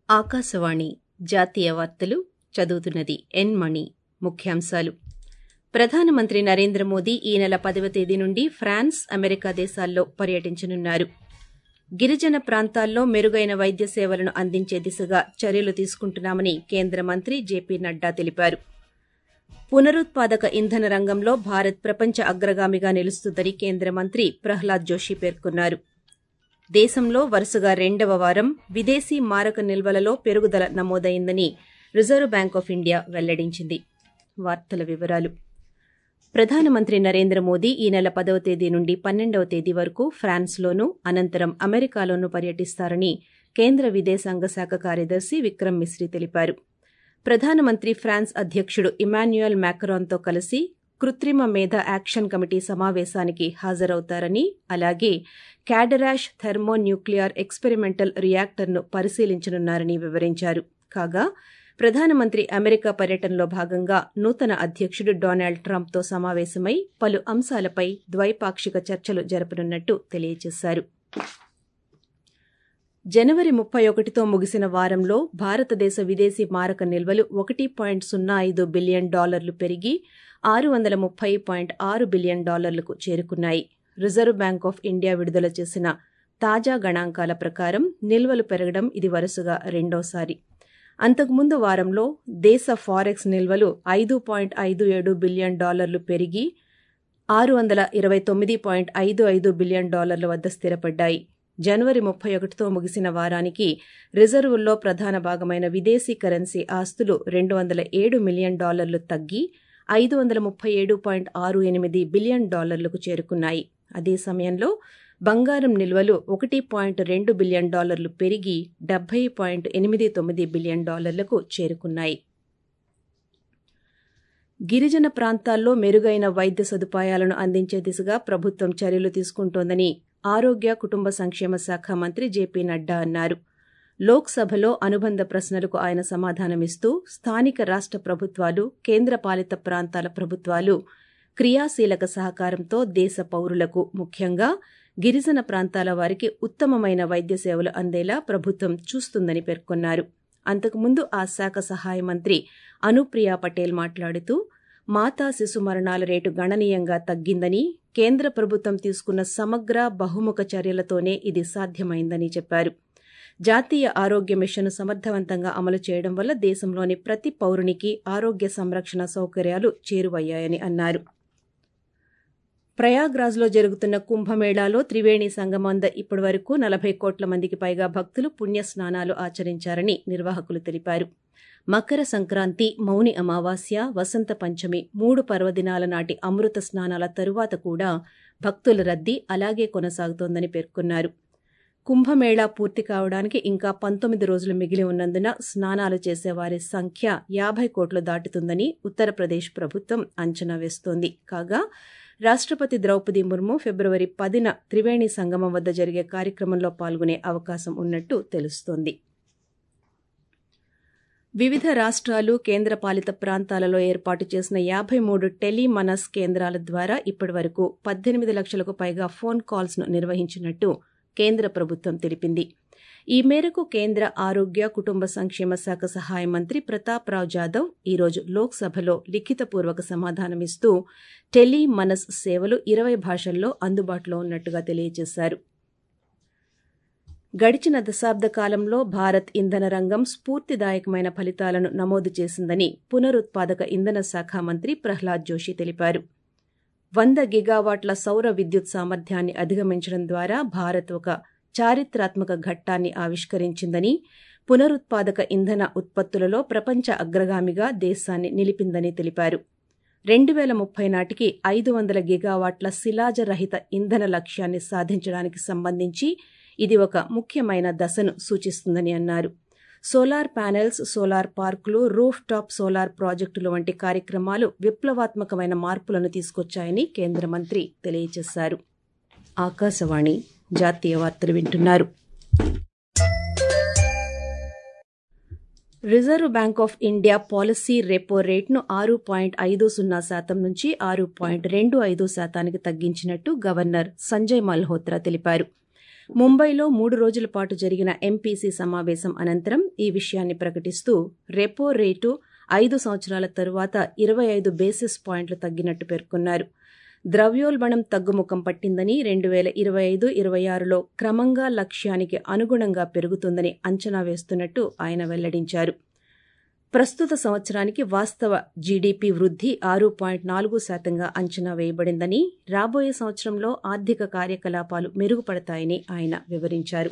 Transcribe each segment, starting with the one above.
ఆకాశవాణి జాతీయ వార్తలు చదువుతున్నది ఎన్ మణి ముఖ్యాంశాలు ప్రధానమంత్రి నరేంద్ర మోదీ ఈ నెల పదవ తేదీ నుండి ఫ్రాన్స్ అమెరికా దేశాల్లో పర్యటించనున్నారు గిరిజన ప్రాంతాల్లో మెరుగైన వైద్య సేవలను అందించే దిశగా చర్యలు తీసుకుంటున్నామని కేంద్ర మంత్రి జేపీ నడ్డా తెలిపారు పునరుత్పాదక ఇంధన రంగంలో భారత్ ప్రపంచ అగ్రగామిగా నిలుస్తుందని కేంద్ర మంత్రి ప్రహ్లాద్ జోషి పేర్కొన్నారు దేశంలో వరుసగా రెండవ వారం విదేశీ మారక నిల్వలలో పెరుగుదల నమోదైందని రిజర్వ్ బ్యాంక్ ఆఫ్ ఇండియా వెల్లడించింది వార్తల వివరాలు ప్రధానమంత్రి నరేంద్ర మోదీ ఈ నెల పదవ తేదీ నుండి పన్నెండవ తేదీ వరకు ఫ్రాన్స్లోనూ అనంతరం అమెరికాలోనూ పర్యటిస్తారని కేంద్ర విదేశాంగ శాఖ కార్యదర్శి విక్రమ్ మిశ్రీ తెలిపారు ప్రధానమంత్రి ఫ్రాన్స్ అధ్యకుడు ఇమాన్యుయల్ మ్యాకరాన్తో కలిసి కృత్రిమ మేధ యాక్షన్ కమిటీ సమావేశానికి హాజరవుతారని అలాగే క్యాడరాష్ థెర్మోన్యూక్లియర్ ఎక్స్పెరిమెంటల్ రియాక్టర్ను పరిశీలించనున్నారని వివరించారు కాగా ప్రధానమంత్రి అమెరికా పర్యటనలో భాగంగా నూతన అధ్యకుడు డొనాల్డ్ ట్రంప్తో సమావేశమై పలు అంశాలపై ద్వైపాక్షిక చర్చలు జరపనున్నట్టు తెలియజేశారు జనవరి ముప్పై ఒకటితో ముగిసిన వారంలో భారతదేశ విదేశీ మారక నిల్వలు ఒకటి పాయింట్ సున్నా ఐదు బిలియన్ డాలర్లు పెరిగి ఆరు వందల ముప్పై పాయింట్ ఆరు బిలియన్ డాలర్లకు చేరుకున్నాయి రిజర్వ్ బ్యాంక్ ఆఫ్ ఇండియా విడుదల చేసిన తాజా గణాంకాల ప్రకారం నిల్వలు పెరగడం ఇది వరుసగా రెండోసారి అంతకుముందు వారంలో దేశ ఫారెక్స్ నిల్వలు ఐదు పాయింట్ ఐదు ఏడు బిలియన్ డాలర్లు పెరిగి ఆరు వందల ఇరవై తొమ్మిది పాయింట్ ఐదు ఐదు బిలియన్ డాలర్ల వద్ద స్థిరపడ్డాయి జనవరి ముప్పై ఒకటితో ముగిసిన వారానికి రిజర్వుల్లో ప్రధాన భాగమైన విదేశీ కరెన్సీ ఆస్తులు రెండు వందల ఏడు మిలియన్ డాలర్లు తగ్గి ఐదు వందల ముప్పై ఏడు పాయింట్ ఆరు ఎనిమిది బిలియన్ డాలర్లకు చేరుకున్నాయి అదే సమయంలో బంగారం నిల్వలు ఒకటి పాయింట్ రెండు బిలియన్ డాలర్లు పెరిగి డెబ్బై పాయింట్ ఎనిమిది తొమ్మిది బిలియన్ డాలర్లకు చేరుకున్నాయి గిరిజన ప్రాంతాల్లో మెరుగైన వైద్య సదుపాయాలను అందించే దిశగా ప్రభుత్వం చర్యలు తీసుకుంటోందని ఆరోగ్య కుటుంబ సంక్షేమ శాఖ మంత్రి జేపీ నడ్డా అన్నారు లోక్సభలో అనుబంధ ప్రశ్నలకు ఆయన సమాధానమిస్తూ స్థానిక రాష్ట ప్రభుత్వాలు కేంద్రపాలిత ప్రాంతాల ప్రభుత్వాలు క్రియాశీలక సహకారంతో దేశ పౌరులకు ముఖ్యంగా గిరిజన ప్రాంతాల వారికి ఉత్తమమైన వైద్య సేవలు అందేలా ప్రభుత్వం చూస్తుందని పేర్కొన్నారు అంతకుముందు ఆ శాఖ సహాయ మంత్రి అనుప్రియా పటేల్ మాట్లాడుతూ మాతా శిశు మరణాల రేటు గణనీయంగా తగ్గిందని కేంద్ర ప్రభుత్వం తీసుకున్న సమగ్ర బహుముఖ చర్యలతోనే ఇది సాధ్యమైందని చెప్పారు జాతీయ ఆరోగ్య మిషన్ సమర్థవంతంగా అమలు చేయడం వల్ల దేశంలోని ప్రతి పౌరునికి ఆరోగ్య సంరక్షణ సౌకర్యాలు చేరువయ్యాయని అన్నారు ప్రయాగ్రాజ్లో జరుగుతున్న కుంభమేళాలో త్రివేణి సంగమంద ఇప్పటి వరకు నలభై కోట్ల మందికి పైగా భక్తులు పుణ్య స్నానాలు ఆచరించారని నిర్వాహకులు తెలిపారు మకర సంక్రాంతి మౌని అమావాస్య వసంత పంచమి మూడు పర్వదినాల నాటి అమృత స్నానాల తరువాత కూడా భక్తుల రద్దీ అలాగే కొనసాగుతోందని పేర్కొన్నారు కుంభమేళా పూర్తి కావడానికి ఇంకా పంతొమ్మిది రోజులు మిగిలి ఉన్నందున స్నానాలు చేసేవారి సంఖ్య యాభై కోట్లు దాటుతుందని ఉత్తరప్రదేశ్ ప్రభుత్వం అంచనా వేస్తోంది కాగా రాష్టపతి ద్రౌపది ముర్ము ఫిబ్రవరి పదిన త్రివేణి సంగమం వద్ద జరిగే కార్యక్రమంలో పాల్గొనే అవకాశం ఉన్నట్టు తెలుస్తోంది వివిధ రాష్ట్రాలు కేంద్రపాలిత ప్రాంతాలలో ఏర్పాటు చేసిన యాభై మూడు టెలిమనస్ కేంద్రాల ద్వారా ఇప్పటి వరకు పద్దెనిమిది లక్షలకు పైగా ఫోన్ కాల్స్ ను నిర్వహించినట్టు కేంద్ర ప్రభుత్వం తెలిపింది ఈ మేరకు కేంద్ర ఆరోగ్య కుటుంబ సంక్షేమ శాఖ సహాయ మంత్రి ప్రతాప్ రావు జాదవ్ ఈరోజు లోక్సభలో లిఖితపూర్వక సమాధానమిస్తూ టెలి మనస్ సేవలు ఇరవై భాషల్లో అందుబాటులో ఉన్నట్టుగా తెలియజేశారు గడిచిన దశాబ్ద కాలంలో భారత్ ఇంధన రంగం స్ఫూర్తిదాయకమైన ఫలితాలను నమోదు చేసిందని పునరుత్పాదక ఇంధన శాఖ మంత్రి ప్రహ్లాద్ జోషి తెలిపారు వంద గిగావాట్ల సౌర విద్యుత్ సామర్థ్యాన్ని అధిగమించడం ద్వారా భారత్ ఒక చారిత్రాత్మక ఘట్టాన్ని ఆవిష్కరించిందని పునరుత్పాదక ఇంధన ఉత్పత్తులలో ప్రపంచ అగ్రగామిగా దేశాన్ని నిలిపిందని తెలిపారు రెండు వేల ముప్పై నాటికి ఐదు వందల గిగావాట్ల శిలాజ రహిత ఇంధన లక్ష్యాన్ని సాధించడానికి సంబంధించి ఇది ఒక ముఖ్యమైన దశను సూచిస్తుందని అన్నారు సోలార్ ప్యానెల్స్ సోలార్ పార్కులు రూఫ్ టాప్ సోలార్ ప్రాజెక్టులు వంటి కార్యక్రమాలు విప్లవాత్మకమైన మార్పులను తీసుకొచ్చాయని కేంద్ర మంత్రి తెలియజేశారు ఆకాశవాణి జాతీయ వార్తలు వింటున్నారు reserve bank of India policy repo రేట్ను ఆరు పాయింట్ ఐదు సున్నా శాతం నుంచి ఆరు పాయింట్ రెండు ఐదు శాతానికి తగ్గించినట్టు గవర్నర్ సంజయ్ మల్హోత్రా తెలిపారు ముంబైలో మూడు రోజుల పాటు జరిగిన ఎంపీసీ సమావేశం అనంతరం ఈ విషయాన్ని ప్రకటిస్తూ రెపో రేటు ఐదు సంవత్సరాల తరువాత ఇరవై ఐదు బేసిస్ పాయింట్లు తగ్గినట్టు పేర్కొన్నారు ద్రవ్యోల్బణం తగ్గుముఖం పట్టిందని రెండు వేల ఇరవై ఐదు ఇరవై ఆరులో క్రమంగా లక్ష్యానికి అనుగుణంగా పెరుగుతుందని అంచనా వేస్తున్నట్టు ఆయన వెల్లడించారు ప్రస్తుత సంవత్సరానికి వాస్తవ జీడీపీ వృద్ధి ఆరు పాయింట్ నాలుగు శాతంగా అంచనా వేయబడిందని రాబోయే సంవత్సరంలో ఆర్థిక కార్యకలాపాలు మెరుగుపడతాయని ఆయన వివరించారు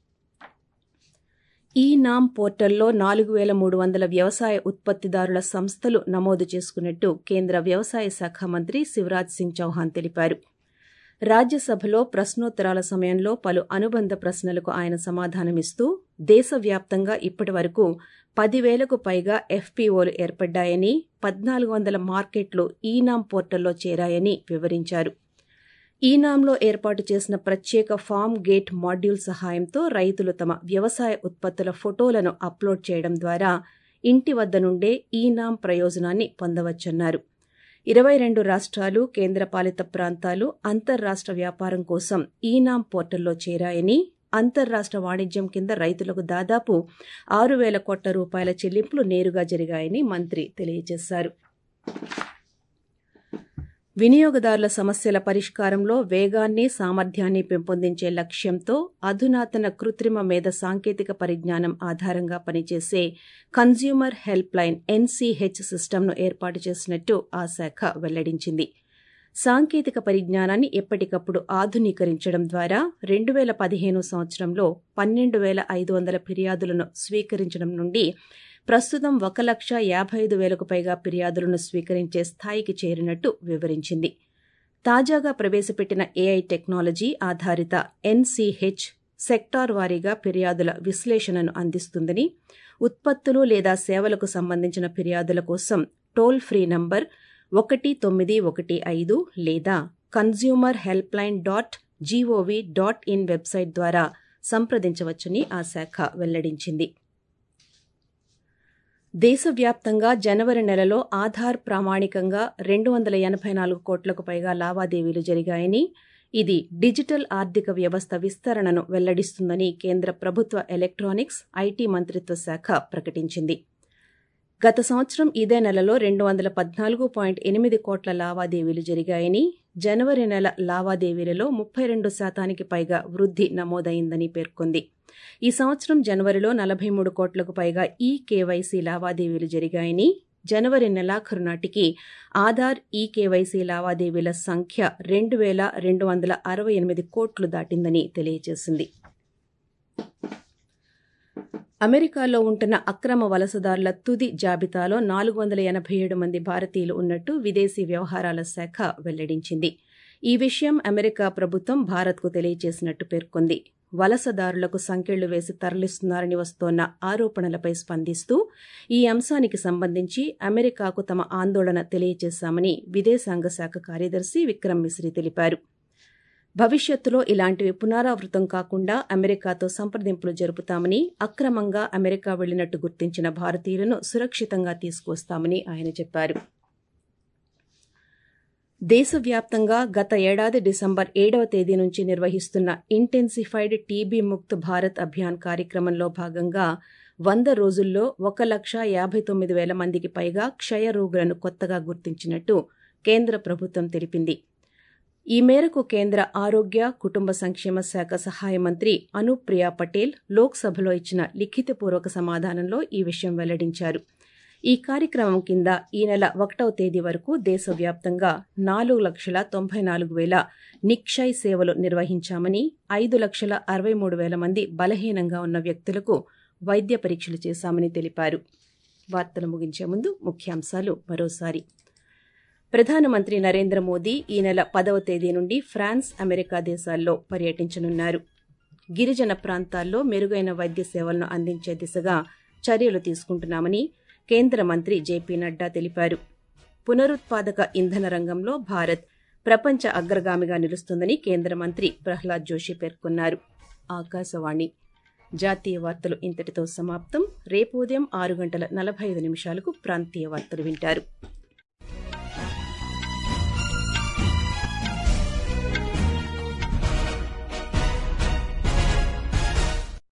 ఈ నామ్ పోర్టల్లో నాలుగు వేల మూడు వందల వ్యవసాయ ఉత్పత్తిదారుల సంస్థలు నమోదు చేసుకున్నట్టు కేంద్ర వ్యవసాయ శాఖ మంత్రి శివరాజ్ సింగ్ చౌహాన్ తెలిపారు రాజ్యసభలో ప్రశ్నోత్తరాల సమయంలో పలు అనుబంధ ప్రశ్నలకు ఆయన సమాధానమిస్తూ దేశవ్యాప్తంగా ఇప్పటి వరకు పదివేలకు పైగా ఎఫ్పీఓలు ఏర్పడ్డాయని పద్నాలుగు వందల మార్కెట్లు ఈనామ్ పోర్టల్లో చేరాయని వివరించారు ఈనాంలో ఏర్పాటు చేసిన ప్రత్యేక ఫామ్ గేట్ మాడ్యూల్ సహాయంతో రైతులు తమ వ్యవసాయ ఉత్పత్తుల ఫోటోలను అప్లోడ్ చేయడం ద్వారా ఇంటి వద్ద నుండే ఈనాం ప్రయోజనాన్ని పొందవచ్చన్నారు ఇరవై రెండు రాష్ట్రాలు కేంద్రపాలిత ప్రాంతాలు అంతర్రాష్ట్ర వ్యాపారం కోసం ఈనాం పోర్టల్లో చేరాయని అంతర్రాష్ట్ర వాణిజ్యం కింద రైతులకు దాదాపు ఆరు వేల కోట్ల రూపాయల చెల్లింపులు నేరుగా జరిగాయని మంత్రి తెలియజేశారు వినియోగదారుల సమస్యల పరిష్కారంలో వేగాన్ని సామర్థ్యాన్ని పెంపొందించే లక్ష్యంతో అధునాతన కృత్రిమ మేధ సాంకేతిక పరిజ్ఞానం ఆధారంగా పనిచేసే కన్స్యూమర్ హెల్ప్ లైన్ ఎన్సీహెచ్ సిస్టమ్ను ఏర్పాటు చేసినట్టు ఆ శాఖ వెల్లడించింది సాంకేతిక పరిజ్ఞానాన్ని ఎప్పటికప్పుడు ఆధునీకరించడం ద్వారా రెండు వేల పదిహేను సంవత్సరంలో పన్నెండు వేల ఐదు వందల ఫిర్యాదులను స్వీకరించడం నుండి ప్రస్తుతం ఒక లక్ష యాభై ఐదు వేలకు పైగా ఫిర్యాదులను స్వీకరించే స్థాయికి చేరినట్టు వివరించింది తాజాగా ప్రవేశపెట్టిన ఏఐ టెక్నాలజీ ఆధారిత ఎన్సీహెచ్ సెక్టార్ వారీగా ఫిర్యాదుల విశ్లేషణను అందిస్తుందని ఉత్పత్తులు లేదా సేవలకు సంబంధించిన ఫిర్యాదుల కోసం టోల్ ఫ్రీ నంబర్ ఒకటి తొమ్మిది ఒకటి ఐదు లేదా consumer help line dot GOV dot in website ద్వారా సంప్రదించవచ్చని ఆ శాఖ వెల్లడించింది దేశవ్యాప్తంగా జనవరి నెలలో ఆధార్ ప్రామాణికంగా రెండు వందల ఎనభై నాలుగు కోట్లకు పైగా లావాదేవీలు జరిగాయని ఇది డిజిటల్ ఆర్థిక వ్యవస్థ విస్తరణను వెల్లడిస్తుందని కేంద్ర ప్రభుత్వ ఎలక్ట్రానిక్స్ ఐటీ మంత్రిత్వ శాఖ ప్రకటించింది గత సంవత్సరం ఇదే నెలలో రెండు వందల పద్నాలుగు పాయింట్ ఎనిమిది కోట్ల లావాదేవీలు జరిగాయని జనవరి నెల లావాదేవీలలో ముప్పై రెండు శాతానికి పైగా వృద్ధి నమోదైందని పేర్కొంది ఈ సంవత్సరం జనవరిలో నలభై మూడు కోట్లకు పైగా ఈ కేవైసీ లావాదేవీలు జరిగాయని జనవరి నెలాఖరు నాటికి ఆధార్ ఈ కేవైసీ లావాదేవీల సంఖ్య రెండు వేల రెండు వందల అరవై ఎనిమిది కోట్లు దాటిందని తెలియజేసింది అమెరికాలో ఉంటున్న అక్రమ వలసదారుల తుది జాబితాలో నాలుగు వందల ఎనభై ఏడు మంది భారతీయులు ఉన్నట్టు విదేశీ వ్యవహారాల శాఖ వెల్లడించింది ఈ విషయం అమెరికా ప్రభుత్వం భారత్కు తెలియజేసినట్టు పేర్కొంది వలసదారులకు సంకెళ్లు వేసి తరలిస్తున్నారని వస్తోన్న ఆరోపణలపై స్పందిస్తూ ఈ అంశానికి సంబంధించి అమెరికాకు తమ ఆందోళన తెలియజేశామని విదేశాంగ శాఖ కార్యదర్శి విక్రమ్ మిశ్రీ తెలిపారు భవిష్యత్తులో ఇలాంటివి పునరావృతం కాకుండా అమెరికాతో సంప్రదింపులు జరుపుతామని అక్రమంగా అమెరికా వెళ్లినట్టు గుర్తించిన భారతీయులను సురక్షితంగా తీసుకువస్తామని ఆయన చెప్పారు దేశవ్యాప్తంగా గత ఏడాది డిసెంబర్ ఏడవ తేదీ నుంచి నిర్వహిస్తున్న ఇంటెన్సిఫైడ్ టీబీ ముక్త్ భారత్ అభియాన్ కార్యక్రమంలో భాగంగా వంద రోజుల్లో ఒక లక్ష యాభై తొమ్మిది వేల మందికి పైగా క్షయ రోగులను కొత్తగా గుర్తించినట్టు కేంద్ర ప్రభుత్వం తెలిపింది ఈ మేరకు కేంద్ర ఆరోగ్య కుటుంబ సంక్షేమ శాఖ సహాయ మంత్రి అనూప్ ప్రియా పటేల్ లోక్సభలో ఇచ్చిన లిఖితపూర్వక సమాధానంలో ఈ విషయం వెల్లడించారు ఈ కార్యక్రమం కింద ఈ నెల ఒకటవ తేదీ వరకు దేశవ్యాప్తంగా నాలుగు లక్షల తొంభై నాలుగు వేల నిక్షయ్ సేవలు నిర్వహించామని ఐదు లక్షల అరవై మూడు వేల మంది బలహీనంగా ఉన్న వ్యక్తులకు వైద్య పరీక్షలు చేశామని తెలిపారు వార్తలు ముగించే ముందు ముఖ్యాంశాలు మరోసారి ప్రధానమంత్రి నరేంద్ర మోదీ ఈ నెల పదవ తేదీ నుండి ఫ్రాన్స్ అమెరికా దేశాల్లో పర్యటించనున్నారు గిరిజన ప్రాంతాల్లో మెరుగైన వైద్య సేవలను అందించే దిశగా చర్యలు తీసుకుంటున్నామని కేంద్ర మంత్రి జేపీ నడ్డా తెలిపారు పునరుత్పాదక ఇంధన రంగంలో భారత్ ప్రపంచ అగ్రగామిగా నిలుస్తుందని కేంద్ర మంత్రి ప్రహ్లాద్ జోషి పేర్కొన్నారు ఆకాశవాణి జాతీయ వార్తలు ఇంతటితో సమాప్తం రేపు ఉదయం ఆరు గంటల నలభై ఐదు నిమిషాలకు ప్రాంతీయ వార్తలు వింటారు